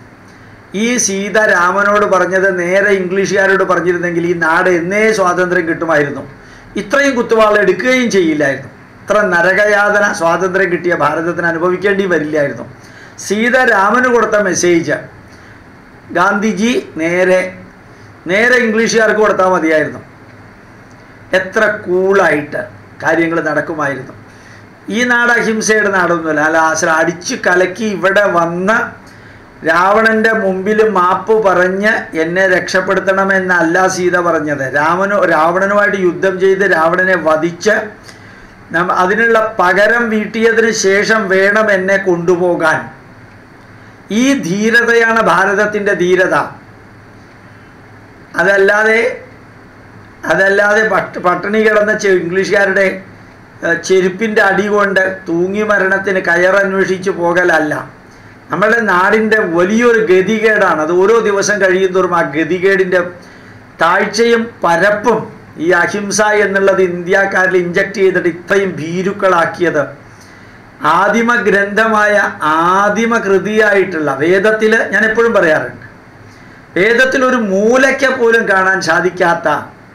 ഈ സീത രാമനോട് പറഞ്ഞത് നേരെ ഇംഗ്ലീഷുകാരോട് പറഞ്ഞിരുന്നെങ്കിൽ ഈ നാട് എന്നേ സ്വാതന്ത്ര്യം കിട്ടുമായിരുന്നു ഇത്രയും കുത്തുവാൾ എടുക്കുകയും ചെയ്യില്ലായിരുന്നു ഇത്ര നരകയാതന സ്വാതന്ത്ര്യം കിട്ടിയ ഭാരതത്തിന് അനുഭവിക്കേണ്ടി വരില്ലായിരുന്നു സീത രാമന് കൊടുത്ത മെസ്സേജ് ഗാന്ധിജി നേരെ നേരെ ഇംഗ്ലീഷുകാർക്ക് കൊടുത്താൽ മതിയായിരുന്നു എത്ര കൂളായിട്ട് കാര്യങ്ങൾ നടക്കുമായിരുന്നു ഈ നാട് അഹിംസയുടെ നാടൊന്നുമല്ല അല്ല ആശ്ര അടിച്ചു കലക്കി ഇവിടെ വന്ന് രാവണന്റെ മുമ്പിൽ മാപ്പ് പറഞ്ഞ് എന്നെ രക്ഷപ്പെടുത്തണമെന്നല്ല സീത പറഞ്ഞത് രാമനു രാവണനുമായിട്ട് യുദ്ധം ചെയ്ത് രാവണനെ വധിച്ച് നമ്മ അതിനുള്ള പകരം വീട്ടിയതിന് ശേഷം വേണം എന്നെ കൊണ്ടുപോകാൻ ഈ ധീരതയാണ് ഭാരതത്തിൻ്റെ ധീരത അതല്ലാതെ അതല്ലാതെ പട്ട് പട്ടിണി കിടന്ന ചെ- ഇംഗ്ലീഷുകാരുടെ ഏഹ്, ചെരുപ്പിൻ്റെ അടി കൊണ്ട് തൂങ്ങി മരണത്തിന് കയറന്വേഷിച്ച് പോകലല്ല നമ്മുടെ നാടിൻ്റെ വലിയൊരു ഗതികേടാണ് അത് ഓരോ ദിവസം കഴിയുന്തോറും ആ ഗതികേടിൻ്റെ താഴ്ചയും പരപ്പും ഈ അഹിംസ എന്നുള്ളത് ഇന്ത്യക്കാരിൽ ഇഞ്ചക്ട് ചെയ്തിട്ട് ഇത്രയും ഭീരുക്കളാക്കിയത് ആദിമ ഗ്രന്ഥമായ ആദിമ കൃതിയായിട്ടുള്ള വേദത്തിൽ ഞാൻ എപ്പോഴും പറയാറുണ്ട് വേദത്തിൽ ഒരു മൂലയ്ക്ക് പോലും കാണാൻ സാധിക്കാത്ത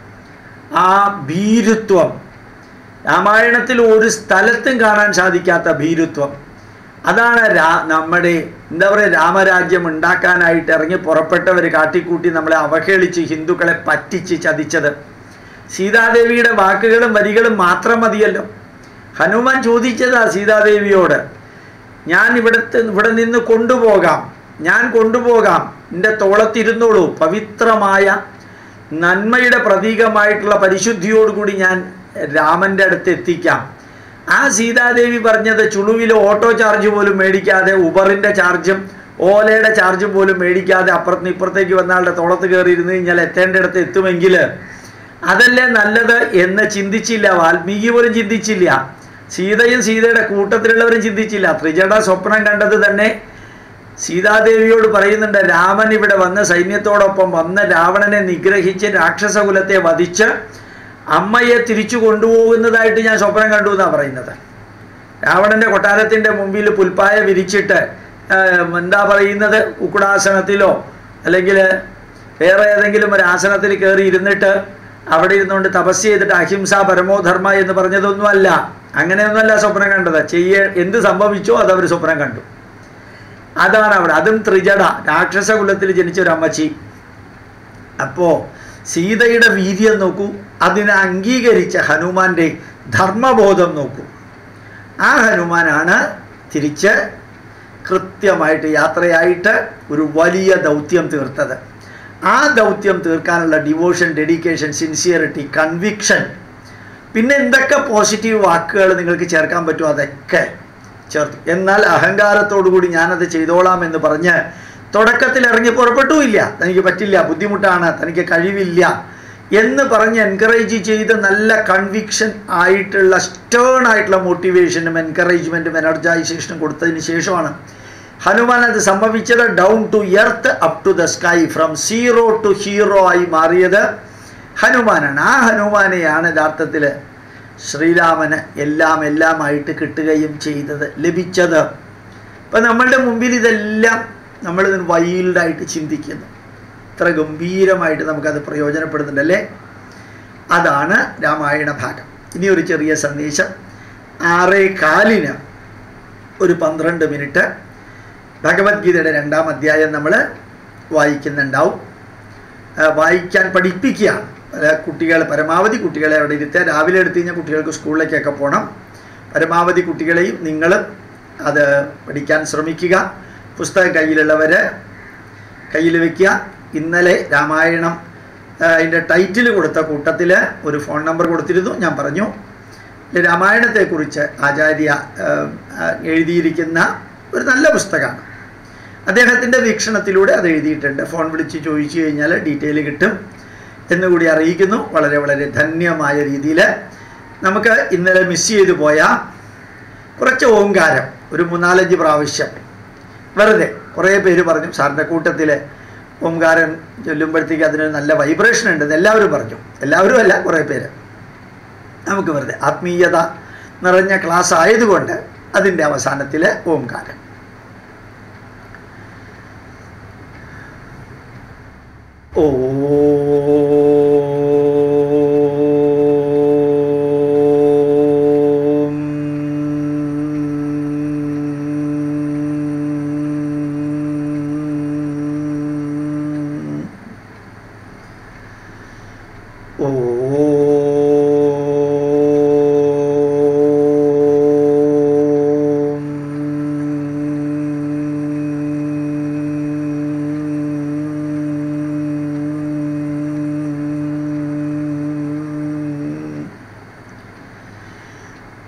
ആ ഭീരുത്വം രാമായണത്തിൽ ഒരു സ്ഥലത്തും കാണാൻ സാധിക്കാത്ത ഭീരുത്വം അതാണ് രാ നമ്മുടെ എന്താ പറയുക രാമരാജ്യം ഉണ്ടാക്കാനായിട്ട് ഇറങ്ങി പുറപ്പെട്ടവർ കാട്ടിക്കൂട്ടി നമ്മളെ അവഹേളിച്ച് ഹിന്ദുക്കളെ പറ്റിച്ച് ചതിച്ചത് സീതാദേവിയുടെ വാക്കുകളും വരികളും മാത്രം മതിയല്ലോ ഹനുമാൻ ചോദിച്ചതാ സീതാദേവിയോട് ഞാൻ ഇവിടുത്തെ ഇവിടെ നിന്ന് കൊണ്ടുപോകാം ഞാൻ കൊണ്ടുപോകാം എൻ്റെ തോളത്തിരുന്നോളൂ പവിത്രമായ നന്മയുടെ പ്രതീകമായിട്ടുള്ള പരിശുദ്ധിയോടുകൂടി ഞാൻ രാമൻ്റെ അടുത്ത് എത്തിക്കാം ആ സീതാദേവി പറഞ്ഞത് ചുളുവിൽ ഓട്ടോ ചാർജ് പോലും മേടിക്കാതെ ഉബറിൻ്റെ ചാർജും ഓലയുടെ ചാർജും പോലും മേടിക്കാതെ അപ്പുറത്ത് ഇപ്പുറത്തേക്ക് വന്ന ആളുടെ തോളത്ത് കയറി ഇരുന്ന് കഴിഞ്ഞാൽ എത്തേണ്ടിടത്ത് എത്തുമെങ്കിൽ അതല്ലേ നല്ലത് എന്ന് ചിന്തിച്ചില്ല വാൽമീകി പോലും ചിന്തിച്ചില്ല സീതയും സീതയുടെ കൂട്ടത്തിലുള്ളവരും ചിന്തിച്ചില്ല ത്രിജട സ്വപ്നം കണ്ടത് തന്നെ സീതാദേവിയോട് പറയുന്നുണ്ട് രാമൻ ഇവിടെ വന്ന് സൈന്യത്തോടൊപ്പം വന്ന് രാവണനെ നിഗ്രഹിച്ച് രാക്ഷസകുലത്തെ വധിച്ച് അമ്മയെ തിരിച്ചു കൊണ്ടുപോകുന്നതായിട്ട് ഞാൻ സ്വപ്നം കണ്ടു എന്നാണ് പറയുന്നത് രാവണന്റെ കൊട്ടാരത്തിന്റെ മുമ്പിൽ പുൽപ്പായ വിരിച്ചിട്ട് ആ, എന്താ പറയുന്നത് കുക്കുടാസനത്തിലോ അല്ലെങ്കിൽ വേറെ ഏതെങ്കിലും ഒരു ആസനത്തിൽ കയറി ഇരുന്നിട്ട് അവിടെ ഇരുന്നുകൊണ്ട് തപസ് ചെയ്തിട്ട് അഹിംസ പരമോധർമ്മ എന്ന് പറഞ്ഞതൊന്നുമല്ല അങ്ങനെയൊന്നുമല്ല സ്വപ്നം കണ്ടത് ചെയ്യ എന്ത് സംഭവിച്ചോ അത് അവർ സ്വപ്നം കണ്ടു അതാണ് അവിടെ അതും ത്രിജട രാക്ഷസ കുലത്തിൽ ജനിച്ച ഒരു അമ്മച്ചി അപ്പോ സീതയുടെ വീര്യം നോക്കൂ അതിനെ അംഗീകരിച്ച ഹനുമാന്റെ ധർമ്മബോധം നോക്കൂ ആ ഹനുമാനാണ് തിരിച്ച് കൃത്യമായിട്ട് യാത്രയായിട്ട് ഒരു വലിയ ദൗത്യം തീർത്തത് ആ ദൗത്യം തീർക്കാനുള്ള ഡിവോഷൻ ഡെഡിക്കേഷൻ സിൻസിയറിറ്റി കൺവിക്ഷൻ പിന്നെ എന്തൊക്കെ പോസിറ്റീവ് വാക്കുകൾ നിങ്ങൾക്ക് ചേർക്കാൻ പറ്റുമോ അതൊക്കെ ചേർത്തു എന്നാൽ അഹങ്കാരത്തോടു കൂടി ഞാനത് ചെയ്തോളാം എന്ന് പറഞ്ഞ് തുടക്കത്തിൽ ഇറങ്ങി പുറപ്പെട്ടുമില്ല തനിക്ക് പറ്റില്ല ബുദ്ധിമുട്ടാണ് തനിക്ക് കഴിവില്ല എന്ന് പറഞ്ഞ് എൻകറേജ് ചെയ്ത് നല്ല കൺവിക്ഷൻ ആയിട്ടുള്ള സ്റ്റേൺ ആയിട്ടുള്ള മോട്ടിവേഷനും എൻകറേജ്മെൻറ്റും എനർജൈസേഷനും കൊടുത്തതിന് ശേഷമാണ് ഹനുമാൻ അത് സംഭവിച്ചത് down to earth up to the sky from zero to hero ആയി മാറിയത് ഹനുമാനാണ് ആ ഹനുമാനെയാണ് യഥാർത്ഥത്തിൽ ശ്രീരാമന് എല്ലാം എല്ലാമായിട്ട് കിട്ടുകയും ചെയ്തത് ലഭിച്ചത് ഇപ്പം നമ്മളുടെ മുമ്പിൽ ഇതെല്ലാം നമ്മൾ വൈൽഡായിട്ട് ചിന്തിക്കുന്നു ഇത്ര ഗംഭീരമായിട്ട് നമുക്കത് പ്രയോജനപ്പെടുന്നുണ്ടല്ലേ അതാണ് രാമായണ ഭാഗം ഇനി ഒരു ചെറിയ സന്ദേശം ആറേ കാലിന് ഒരു പന്ത്രണ്ട് മിനിറ്റ് ഭഗവത്ഗീതയുടെ രണ്ടാം അധ്യായം നമ്മൾ വായിക്കുന്നുണ്ടാവും ആ, വായിക്കാൻ പഠിപ്പിക്കുകയാണ് അല്ല, കുട്ടികൾ പരമാവധി കുട്ടികളെ അവിടെ ഇരുത്തുക രാവിലെ എടുത്തു കഴിഞ്ഞാൽ കുട്ടികൾക്ക് സ്കൂളിലേക്കൊക്കെ പോകണം പരമാവധി കുട്ടികളെയും നിങ്ങളും അത് പഠിക്കാൻ ശ്രമിക്കുക പുസ്തകം കയ്യിലുള്ളവർ കയ്യിൽ വെക്കുക ഇന്നലെ രാമായണം ആ, അതിൻ്റെ ടൈറ്റിൽ കൊടുത്ത കൂട്ടത്തിൽ ഒരു ഫോൺ നമ്പർ കൊടുത്തിരുന്നു ഞാൻ പറഞ്ഞു ഇതിൽ രാമായണത്തെക്കുറിച്ച് ആചാര്യ ആ, ആ, എഴുതിയിരിക്കുന്ന ഒരു നല്ല പുസ്തകമാണ് അദ്ദേഹത്തിൻ്റെ വീക്ഷണത്തിലൂടെ അത് എഴുതിയിട്ടുണ്ട് ഫോൺ വിളിച്ച് ചോദിച്ചു കഴിഞ്ഞാൽ ഡീറ്റെയിൽ കിട്ടും എന്നുകൂടി അറിയിക്കുന്നു വളരെ വളരെ ധന്യമായ രീതിയിൽ നമുക്ക് ഇന്നലെ മിസ് ചെയ്തു പോയ കുറച്ച് ഓങ്കാരം ഒരു മൂന്നാലഞ്ച് പ്രാവശ്യം വെറുതെ കുറേ പേര് പറഞ്ഞു സാറിൻ്റെ കൂട്ടത്തിൽ ഓംകാരം ചൊല്ലുമ്പോഴത്തേക്ക് അതിനൊരു നല്ല വൈബ്രേഷൻ ഉണ്ടെന്ന് എല്ലാവരും പറഞ്ഞു എല്ലാവരും അല്ല കുറേ പേര് നമുക്ക് വെറുതെ ആത്മീയത നിറഞ്ഞ ക്ലാസ് ആയതുകൊണ്ട് അതിൻ്റെ അവസാനത്തിൽ ഓംകാരം ഓം ഓ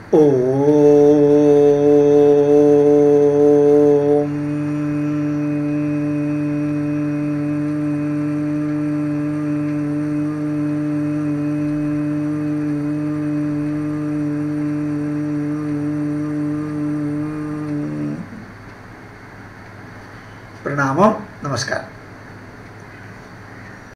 ഓം പ്രണാമം നമസ്കാരം